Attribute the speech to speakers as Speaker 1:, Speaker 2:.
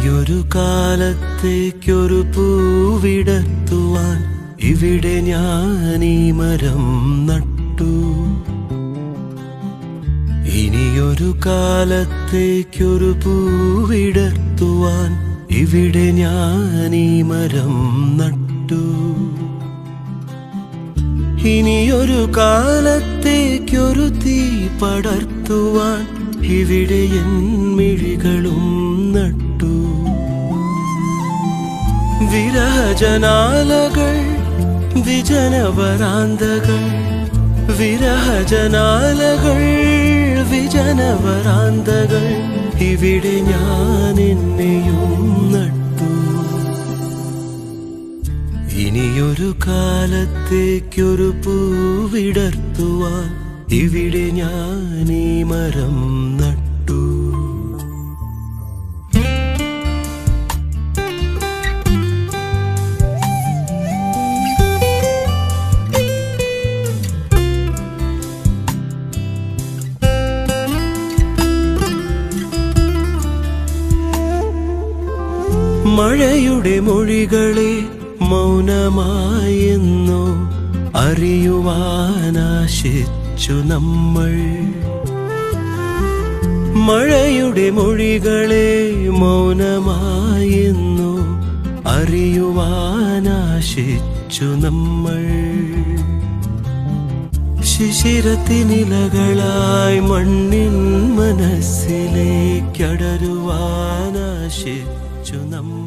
Speaker 1: ഇനിയൊരു കാലത്തേക്കൊരു പൂവിടത്തുവാൻ ഇവിടെ ഞാൻ ഈ മരം നട്ടു ഇനിയൊരു കാലത്തേക്കൊരു പൂവിടത്തുവാൻ ഇവിടെ ഞാൻ ഈ മരം നട്ടു ഇനിയൊരു കാലത്തേക്കൊരു തീ പടർത്തുവാൻ ഇവിടെ എൻ മിഴികളും നട്ടു വിരഹജനാലകൾ വിജനവരാന്തകൾ വിരഹജനാലകൾ വിജനവരാന്തകൾ ഇവിടെ ഞാൻ എന്നെയും നട്ടു ഇനിയൊരു കാലത്തേക്കൊരു പൂവിടർത്തുവാൻ ഇവിടെ ഞാൻ ഈ മരം നട്ടു മഴയുടെ മൊഴികളെ മൗനമായെന്നോ അറിയുവാനാശിച്ചു നമ്മൾ മഴയുടെ മൊഴികളെ മൗനമായെന്നോ അറിയുവാനാശിച്ചു നമ്മൾ ശിശിരത്തിനിലകളായി മണ്ണിൻ മനസ്സിലേക്കടരുവാനാശിച്ചു നമ്മൾ